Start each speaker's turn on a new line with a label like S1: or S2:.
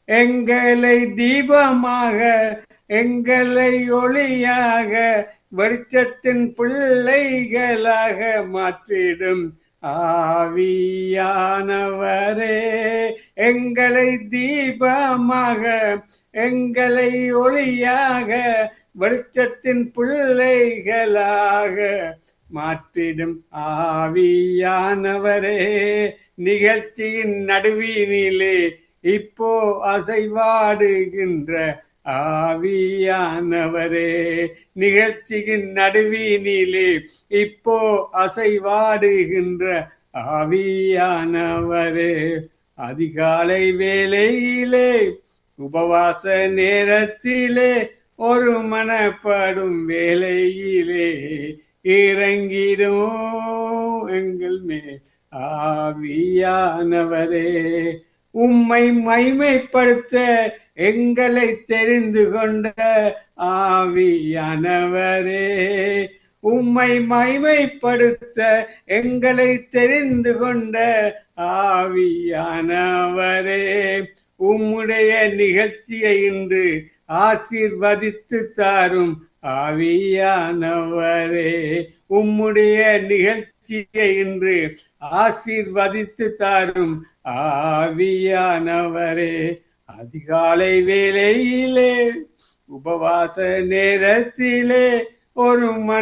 S1: எங்களை தீபமாக எங்களை ஒளியாக வெளிச்சத்தின் பிள்ளைகளாக மாற்றிடும் ஆவியானவரே எங்களை தீபமாக எங்களை ஒளியாக வெளிச்சத்தின் பிள்ளைகளாக மாற்றிடும் ஆவியானவரே நிகழ்ச்சியின் நடுவினிலே இப்போ அசைவாடுகின்ற ஆவியானவரே நிகழ்ச்சியின் நடுவினிலே இப்போ அசைவாடுகின்ற ஆவியானவரே அதிகாலை வேளையிலே உபவாச நேரத்திலே ஒரு மனப்படும் வேளையிலே இறங்கிடும் எங்கள் மேல் ஆவியானவரே உம்மை மைமைப்படுத்த எங்களை தெரிந்து கொண்ட ஆவியானவரே உம்மை மைமைப்படுத்த எங்களை தெரிந்து கொண்ட ஆவியானவரே உம்முடைய நிகழ்ச்சியை இன்று ஆசீர்வதித்து தாரும் ஆவியானவரே உம்முடைய நிகழ்ச்சியை இன்று ஆசீர்வதித்து தாரும் ஆவியானவரே அதிகாலை வேளையிலே உபவாச நேரத்திலே ஒரு மன